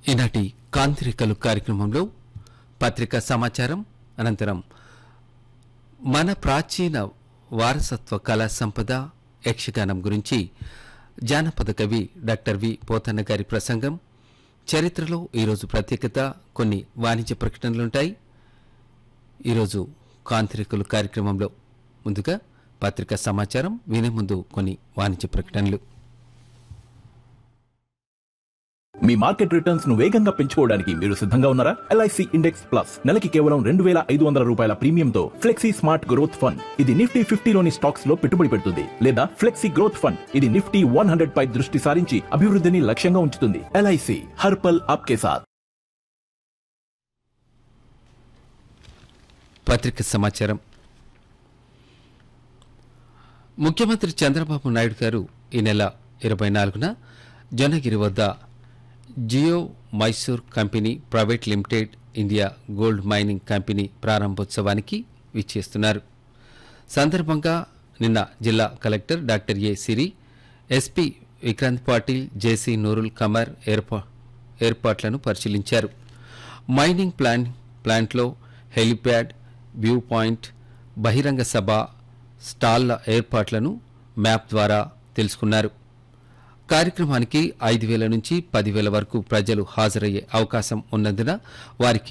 ఈనాటి కాంతిరికలు కార్యక్రమంలో పత్రికా సమాచారం అనంతరం మన ప్రాచీన వారసత్వ కళా సంపద యక్షగానం గురించి జానపద కవి డాక్టర్ వి పోతన్న గారి ప్రసంగం చరిత్రలో ఈరోజు ప్రత్యేకత కొన్ని వాణిజ్య ప్రకటనలుంటాయి ఈరోజు కాంతిరికలు కార్యక్రమంలో ముందుగా పత్రికా సమాచారం వినే ముందు కొన్ని వాణిజ్య ప్రకటనలు మీ మార్కెట్ రిటర్న్స్ ను వేగంగా పెంచుకోవడానికి మీరు సిద్ధంగా ఉన్నారా ఎల్ఐసి ఇండెక్స్ ప్లస్ నెలకి కేవలం రెండు వేల ఐదు వందల రూపాయల ప్రీమియంతో ఫ్లెక్సీ స్మార్ట్ గ్రోత్ ఫండ్ ఇది నిఫ్టీ ఫిఫ్టీలోని స్టాక్స్ లో పెట్టుబడి పెడుతుంది లేదా ఫ్లెక్సీ గ్రోత్ ఫండ్ ఇది నిఫ్టీ వన్ హండ్రెడ్ పై దృష్టి సారించి అభివృద్ధిని లక్ష్యంగా ఉంచుతుంది ఎల్ఐసి హర్పల్ ఆప్కే సాత్ పత్రిక సమాచారం ముఖ్యమంత్రి చంద్రబాబు నాయుడు గారు ఈ నెల ఇరవై నాలుగున జొన్నగిరి వద్ద Geo Mysore company private limited India gold mining company ప్రారంభోత్సవానికి విచ్చేస్తున్నారు సందర్భంగా నిన్న జిల్లా collector doctor A Siri SP Vikrant Patil JC Noorul Qamar ఏర్పా ఏర్పాట్లను పరిశీలించారు మైనింగ్ ప్లాన్ ప్లాంట్లో హెలిప్యాడ్ వ్యూ పాయింట్ బహిరంగ సభ స్టాళ్ల ఏర్పాట్లను మ్యాప్ ద్వారా తెలుసుకున్నారు కార్యక్రమానికి ఐదు వేల నుంచి పదివేల వరకు ప్రజలు హాజరయ్యే అవకాశం ఉన్నందున వారికి